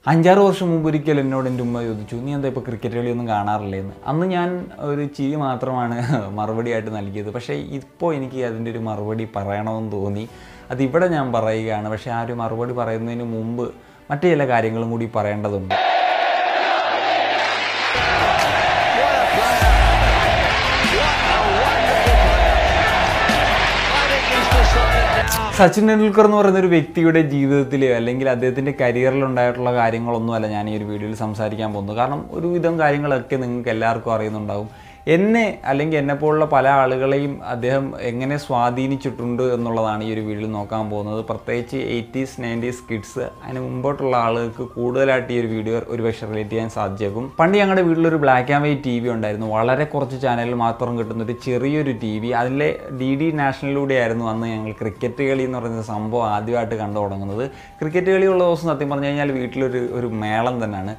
അഞ്ചാറ് വർഷം മുമ്പ് ഒരിക്കൽ എന്നോട് എൻ്റെ ഉമ്മ ചോദിച്ചു നീ എന്താ ഇപ്പോൾ ക്രിക്കറ്റ് കളിയൊന്നും കാണാറില്ലേ എന്ന് അന്ന് ഞാൻ ഒരു ചിരി മാത്രമാണ് മറുപടിയായിട്ട് നൽകിയത് പക്ഷേ ഇപ്പോൾ എനിക്ക് അതിൻ്റെ ഒരു മറുപടി പറയണമെന്ന് തോന്നി അതിവിടെ ഞാൻ പറയുകയാണ് പക്ഷേ ആ ഒരു മറുപടി പറയുന്നതിന് മുമ്പ് മറ്റു ചില കാര്യങ്ങളും കൂടി പറയേണ്ടതുണ്ട് സച്ചിൻ ടെണ്ടുൽക്കർ എന്ന് പറയുന്ന ഒരു വ്യക്തിയുടെ ജീവിതത്തിൽ അല്ലെങ്കിൽ അദ്ദേഹത്തിൻ്റെ കരിയറിൽ ഉണ്ടായിട്ടുള്ള കാര്യങ്ങളൊന്നുമല്ല ഞാൻ ഈ ഒരു വീഡിയോയിൽ സംസാരിക്കാൻ പോകുന്നത് കാരണം ഒരുവിധം കാര്യങ്ങളൊക്കെ നിങ്ങൾക്ക് എല്ലാവർക്കും അറിയുന്നുണ്ടാവും എന്നെ അല്ലെങ്കിൽ എന്നെപ്പോലുള്ള പല ആളുകളെയും അദ്ദേഹം എങ്ങനെ സ്വാധീനിച്ചിട്ടുണ്ട് എന്നുള്ളതാണ് ഈ ഒരു വീഡിയോയിൽ നോക്കാൻ പോകുന്നത് പ്രത്യേകിച്ച് എയ്റ്റീസ് നയൻറ്റീസ് കിഡ്സ് അതിന് മുമ്പോട്ടുള്ള ആളുകൾക്ക് കൂടുതലായിട്ട് ഈ ഒരു വീഡിയോ ഒരുപക്ഷെ റിലേറ്റ് ചെയ്യാൻ സാധിച്ചേക്കും പണ്ട് ഞങ്ങളുടെ വീട്ടിലൊരു black and white T V ഉണ്ടായിരുന്നു വളരെ കുറച്ച് ചാനലിൽ മാത്രം കിട്ടുന്ന ഒരു ചെറിയൊരു ടി വി അതിലെ ഡി ഡി നാഷണലിലൂടെയായിരുന്നു അന്ന് ഞങ്ങൾ ക്രിക്കറ്റ് കളി എന്ന് പറയുന്ന സംഭവം ആദ്യമായിട്ട് കണ്ടു തുടങ്ങുന്നത് ക്രിക്കറ്റ് കളിയുള്ള ദിവസം സത്യം പറഞ്ഞു കഴിഞ്ഞാൽ വീട്ടിലൊരു ഒരു മേളം തന്നെയാണ്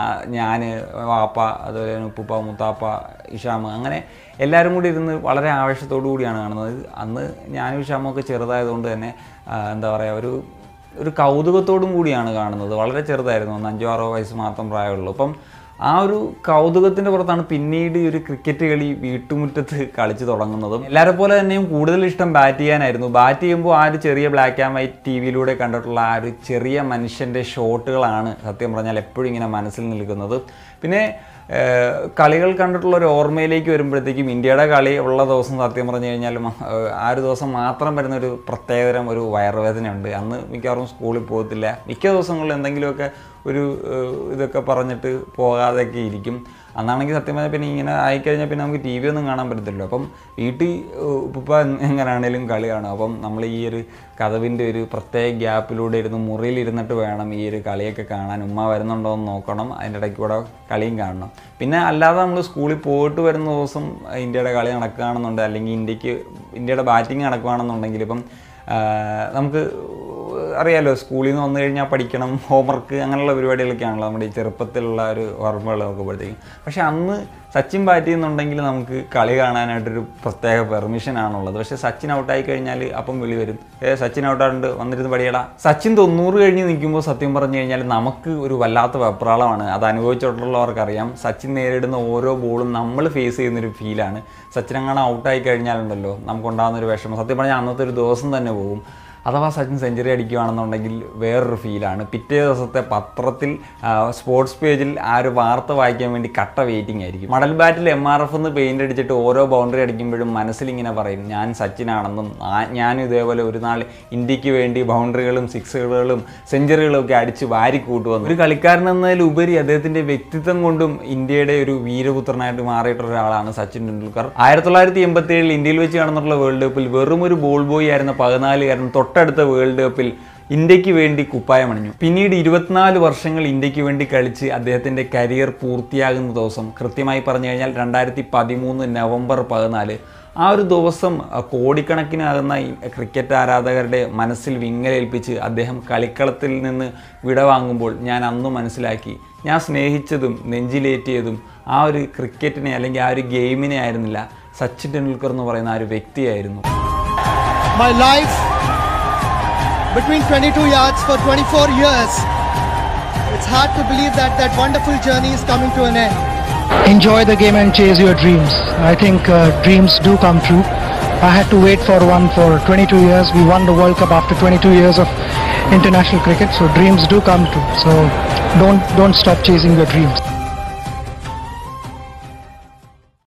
ഞാൻ വാപ്പ അതുപോലെ തന്നെ ഉപ്പുപ്പ മുത്താപ്പ ഇഷാമ് അങ്ങനെ എല്ലാവരും കൂടി ഇരുന്ന് വളരെ ആവേശത്തോടു കൂടിയാണ് കാണുന്നത് അന്ന് ഞാനും ഇഷാമും ഒക്കെ ചെറുതായതുകൊണ്ട് തന്നെ ആ, എന്താ പറയുക ഒരു ഒരു കൗതുകത്തോടും കൂടിയാണ് കാണുന്നത് വളരെ ചെറുതായിരുന്നു ഒന്ന് അഞ്ചോ ആറോ വയസ്സ് മാത്രം പ്രായമുള്ളൂ അപ്പം ആ ഒരു കൗതുകത്തിൻ്റെ പുറത്താണ് പിന്നീട് ഈ ഒരു ക്രിക്കറ്റ് കളി വീട്ടുമുറ്റത്ത് കളിച്ച് തുടങ്ങുന്നതും എല്ലാവരെ പോലെ തന്നെയും കൂടുതൽ ഇഷ്ടം ബാറ്റ് ചെയ്യാനായിരുന്നു ബാറ്റ് ചെയ്യുമ്പോൾ ആ ഒരു ചെറിയ ബ്ലാക്ക് ആൻഡ് വൈറ്റ് ടി വിയിലൂടെ കണ്ടിട്ടുള്ള ആ ഒരു ചെറിയ മനുഷ്യൻ്റെ ഷോട്ടുകളാണ് സത്യം പറഞ്ഞാൽ എപ്പോഴും ഇങ്ങനെ മനസ്സിൽ നിൽക്കുന്നത് പിന്നെ ഏഹ്, കളികൾ കണ്ടിട്ടുള്ള ഒരു ഓർമ്മയിലേക്ക് വരുമ്പോഴത്തേക്കും ഇന്ത്യയുടെ കളി ഉള്ള ദിവസം സത്യം പറഞ്ഞു കഴിഞ്ഞാലും ഏഹ്, ആ ഒരു ദിവസം മാത്രം വരുന്ന ഒരു പ്രത്യേകതരം ഒരു വയറുവേദനയുണ്ട് അന്ന് മിക്കവാറും സ്കൂളിൽ പോകത്തില്ല മിക്ക ദിവസങ്ങളിൽ എന്തെങ്കിലുമൊക്കെ ഒരു ഏഹ്, ഇതൊക്കെ പറഞ്ഞിട്ട് പോകാതെയൊക്കെ ഇരിക്കും അന്നാണെങ്കിൽ സത്യം പറഞ്ഞാൽ പിന്നെ ഇങ്ങനെ ആയിക്കഴിഞ്ഞാൽ പിന്നെ നമുക്ക് ടി വി ഒന്നും കാണാൻ പറ്റത്തില്ലല്ലോ അപ്പം വീട്ടിൽ ഉപ്പ എങ്ങനെയാണേലും കളി കാണും അപ്പം നമ്മൾ ഈ ഒരു കഥവിൻ്റെ ഒരു പ്രത്യേക ഗ്യാപ്പിലൂടെ ഇരുന്ന് മുറിയിൽ ഇരുന്നിട്ട് വേണം ഈ ഒരു കളിയൊക്കെ കാണാൻ ഉമ്മ വരുന്നുണ്ടോ എന്ന് നോക്കണം അതിൻ്റെ ഇടയ്ക്ക് കൂടെ കളിയും കാണണം പിന്നെ അല്ലാതെ നമ്മൾ സ്കൂളിൽ പോയിട്ട് വരുന്ന ദിവസം ഇന്ത്യയുടെ കളി നടക്കുകയാണെന്നുണ്ട് അല്ലെങ്കിൽ ഇന്ത്യക്ക് ഇന്ത്യയുടെ ബാറ്റിംഗ് നടക്കുകയാണെന്നുണ്ടെങ്കിൽ ഇപ്പം ആ, നമുക്ക് അറിയാലോ സ്കൂളിൽ നിന്ന് വന്നു കഴിഞ്ഞാൽ പഠിക്കണം ഹോംവർക്ക് അങ്ങനെയുള്ള പരിപാടികളൊക്കെയാണല്ലോ നമ്മുടെ ഈ ചെറുപ്പത്തിലുള്ള ഒരു ഓർമ്മകൾ നോക്കുമ്പോഴത്തേക്കും പക്ഷെ അന്ന് സച്ചിൻ ബാറ്റ് ചെയ്യുന്നുണ്ടെങ്കിൽ നമുക്ക് കളി കാണാനായിട്ടൊരു പ്രത്യേക പെർമിഷൻ ആണുള്ളത് പക്ഷെ സച്ചിൻ ഔട്ടായി കഴിഞ്ഞാൽ അപ്പം വിളി വരും ഏ സച്ചിൻ ഔട്ടാണ്ട് വന്നിരുന്ന് പടിയടാ സച്ചിൻ തൊണ്ണൂറ് കഴിഞ്ഞ് നിൽക്കുമ്പോൾ സത്യം പറഞ്ഞു കഴിഞ്ഞാൽ നമുക്ക് ഒരു വല്ലാത്ത വെപ്രാളമാണ് അത് അനുഭവിച്ചിട്ടുള്ളവർക്കറിയാം സച്ചിൻ നേരിടുന്ന ഓരോ ബോളും നമ്മൾ ഫേസ് ചെയ്യുന്നൊരു ഫീലാണ് സച്ചിൻ അങ്ങനെ ഔട്ടായി കഴിഞ്ഞാലുണ്ടല്ലോ നമുക്കുണ്ടാകുന്ന ഒരു വിഷമം സത്യം പറഞ്ഞാൽ അന്നത്തെ ഒരു ദിവസം തന്നെ പോകും അഥവാ സച്ചിൻ സെഞ്ചുറി അടിക്കുകയാണെന്നുണ്ടെങ്കിൽ വേറൊരു ഫീലാണ് പിറ്റേ ദിവസത്തെ പത്രത്തിൽ ആ, സ്പോർട്സ് പേജിൽ ആ ഒരു വാർത്ത വായിക്കാൻ വേണ്ടി കട്ട വെയിറ്റിംഗ് ആയിരിക്കും മടൽ ബാറ്റിൽ എം ആർ എഫ് എന്ന് പെയിൻ്റ് അടിച്ചിട്ട് ഓരോ ബൗണ്ടറി അടിക്കുമ്പോഴും മനസ്സിലിങ്ങനെ പറയും ഞാൻ സച്ചിനാണെന്നും ആ- ഞാനും ഇതേപോലെ ഒരു നാൾ ഇന്ത്യക്ക് വേണ്ടി ബൗണ്ടറികളും സിക്സുകളും സെഞ്ചുറികളും ഒക്കെ അടിച്ച് വാരി കൂട്ടുവന്നു ഒരു കളിക്കാരൻ എന്നതിലുപരി അദ്ദേഹത്തിൻ്റെ വ്യക്തിത്വം കൊണ്ടും ഇന്ത്യയുടെ ഒരു വീരപുത്രനായിട്ട് മാറിയിട്ടുള്ള ഒരാളാണ് സച്ചിൻ ടെണ്ടുൽക്കർ ആയിരത്തി തൊള്ളായിരത്തി എൺപത്തി ഏഴിൽ ഇന്ത്യയിൽ വെച്ച് നടന്നിട്ടുള്ള വേൾഡ് കപ്പിൽ വെറും ഒരു ബോൾ ബോയ് ആയിരുന്ന പതിനാലുകാരൻ തൊട്ടടുത്ത വേൾഡ് കപ്പിൽ ഇന്ത്യക്ക് വേണ്ടി കുപ്പായമണിഞ്ഞു പിന്നീട് ഇരുപത്തിനാല് വർഷങ്ങൾ ഇന്ത്യക്ക് വേണ്ടി കളിച്ച് അദ്ദേഹത്തിൻ്റെ കരിയർ പൂർത്തിയാകുന്ന ദിവസം കൃത്യമായി പറഞ്ഞു കഴിഞ്ഞാൽ രണ്ടായിരത്തി പതിമൂന്ന് നവംബർ പതിനാല് ആ ഒരു ദിവസം അഹ്, കോടിക്കണക്കിനാകുന്ന ഈ ക്രിക്കറ്റ് ആരാധകരുടെ മനസ്സിൽ വിങ്ങലേൽപ്പിച്ച് അദ്ദേഹം കളിക്കളത്തിൽ നിന്ന് വിടവാങ്ങുമ്പോൾ ഞാൻ അന്ന് മനസ്സിലാക്കി ഞാൻ സ്നേഹിച്ചതും നെഞ്ചിലേറ്റിയതും ആ ഒരു ക്രിക്കറ്റിനെ അല്ലെങ്കിൽ ആ ഒരു ഗെയിമിനെ ആയിരുന്നില്ല സച്ചിൻ ടെണ്ടുൽക്കർ എന്ന് പറയുന്ന ആ ഒരു വ്യക്തിയായിരുന്നു my life between 22 yards for 24 years. It's hard to believe that that wonderful journey is coming to an end. enjoy the game and chase your dreams. I think uh, dreams do come true. I had to wait for one for 22 years. We won the World Cup after 22 years of international cricket, so dreams do come true. So don't don't stop chasing your dreams.